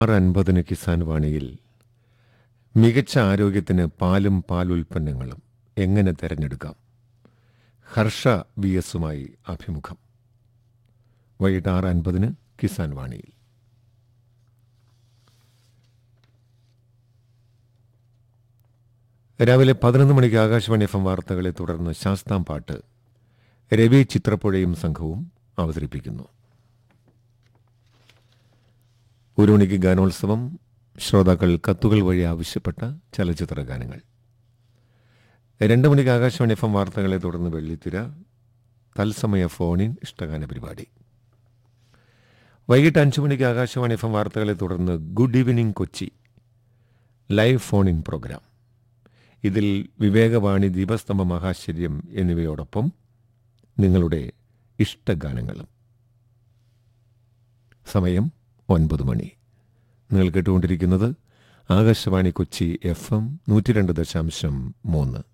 ആറ് അൻപതിന് കിസാൻ വാണിയിൽ മികച്ച ആരോഗ്യത്തിന് പാലും പാലുൽപ്പന്നങ്ങളും എങ്ങനെ തിരഞ്ഞെടുക്കാം ഹർഷ വി എസുമായി അഭിമുഖം വൈകിട്ട് ആറ് അൻപതിന് കിസാൻ വാണിയിൽ രാവിലെ പതിനൊന്ന് മണിക്ക് ആകാശവാണി എഫ് എം വാർത്തകളെ തുടർന്ന് ശാസ്താം പാട്ട് രവി ചിത്രപ്പുഴയും സംഘവും അവതരിപ്പിക്കുന്നു ഒരു മണിക്ക് ഗാനോത്സവം ശ്രോതാക്കൾ കത്തുകൾ വഴി ആവശ്യപ്പെട്ട ചലച്ചിത്ര ഗാനങ്ങൾ രണ്ട് മണിക്ക് ആകാശവാണി എഫ് എം വാർത്തകളെ തുടർന്ന് വെള്ളിത്തിര തത്സമയ ഫോണിൻ ഇഷ്ടഗാന പരിപാടി വൈകിട്ട് അഞ്ചു മണിക്ക് ആകാശവാണി എഫ് എം വാർത്തകളെ തുടർന്ന് good evening Kochi live phone in programme ഇതിൽ വിവേകവാണി ദീപസ്തംഭ മഹാശ്ചര്യം എന്നിവയോടൊപ്പം നിങ്ങളുടെ ഇഷ്ടഗാനങ്ങളും സമയം ഒൻപത് മണി നിങ്ങൾ കേട്ടുകൊണ്ടിരിക്കുന്നത് ആകാശവാണി കൊച്ചി എഫ് എം നൂറ്റി രണ്ട് ദശാംശം മൂന്ന്